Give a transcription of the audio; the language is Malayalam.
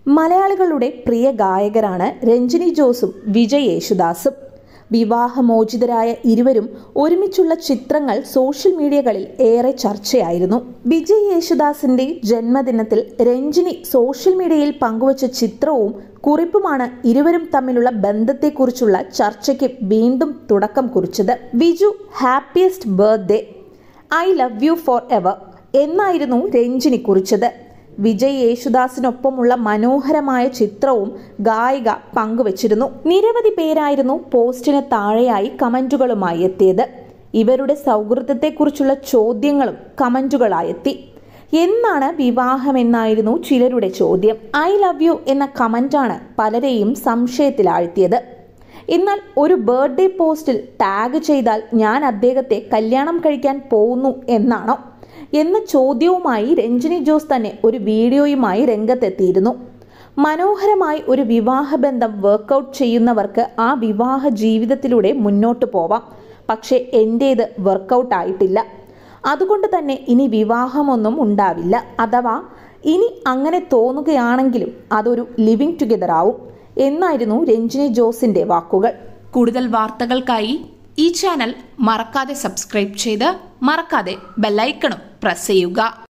മലയാളികളുടെ പ്രിയ ഗായകരാണ് രഞ്ജിനി ജോസും വിജയ് യേശുദാസും വിവാഹമോചിതരായ ഇരുവരും ഒരുമിച്ചുള്ള ചിത്രങ്ങൾ സോഷ്യൽ മീഡിയകളിൽ ഏറെ ചർച്ചയായിരുന്നു വിജയ് യേശുദാസിന്റെ ജന്മദിനത്തിൽ രഞ്ജിനി സോഷ്യൽ മീഡിയയിൽ പങ്കുവച്ച ചിത്രവും കുറിപ്പുമാണ് ഇരുവരും തമ്മിലുള്ള ബന്ധത്തെക്കുറിച്ചുള്ള ചർച്ചയ്ക്ക് വീണ്ടും തുടക്കം കുറിച്ചത് Viju happiest birthday I love you forever എന്നായിരുന്നു രഞ്ജിനി കുറിച്ചത് വിജയ് യേശുദാസിനൊപ്പമുള്ള മനോഹരമായ ചിത്രവും ഗായിക പങ്കുവച്ചിരുന്നു നിരവധി പേരായിരുന്നു പോസ്റ്റിന് താഴെയായി കമന്റുകളുമായി എത്തിയത് ഇവരുടെ സൗഹൃദത്തെക്കുറിച്ചുള്ള ചോദ്യങ്ങളും കമന്റുകളായി എത്തി എന്നാണ് വിവാഹമെന്നായിരുന്നു ചിലരുടെ ചോദ്യം ഐ ലവ് യു എന്ന കമന്റാണ് പലരെയും സംശയത്തിലാഴ്ത്തിയത് എന്നാൽ ഒരു ബർത്ത്ഡേ പോസ്റ്റിൽ ടാഗ് ചെയ്താൽ ഞാൻ അദ്ദേഹത്തെ കല്യാണം കഴിക്കാൻ പോകുന്നു എന്നാണോ എന്ന ചോദ്യവുമായി രഞ്ജിനി ജോസ് തന്നെ ഒരു വീഡിയോയുമായി രംഗത്തെത്തിയിരുന്നു മനോഹരമായി ഒരു വിവാഹബന്ധം വർക്കൗട്ട് ചെയ്യുന്നവർക്ക് ആ വിവാഹ ജീവിതത്തിലൂടെ മുന്നോട്ട് പോവാം പക്ഷേ എൻ്റേത് വർക്കൗട്ട് ആയിട്ടില്ല അതുകൊണ്ട് തന്നെ ഇനി വിവാഹമൊന്നും ഉണ്ടാവില്ല അഥവാ ഇനി അങ്ങനെ തോന്നുകയാണെങ്കിലും അതൊരു ലിവിങ് ടുഗെദർ ആവും എന്നായിരുന്നു രഞ്ജിനി ജോസിന്റെ വാക്കുകൾ കൂടുതൽ വാർത്തകൾക്കായി ഈ ചാനൽ മറക്കാതെ സബ്സ്ക്രൈബ് ചെയ്ത് മറക്കാതെ ബെല്ലൈക്കണും പ്രസ് ചെയ്യുക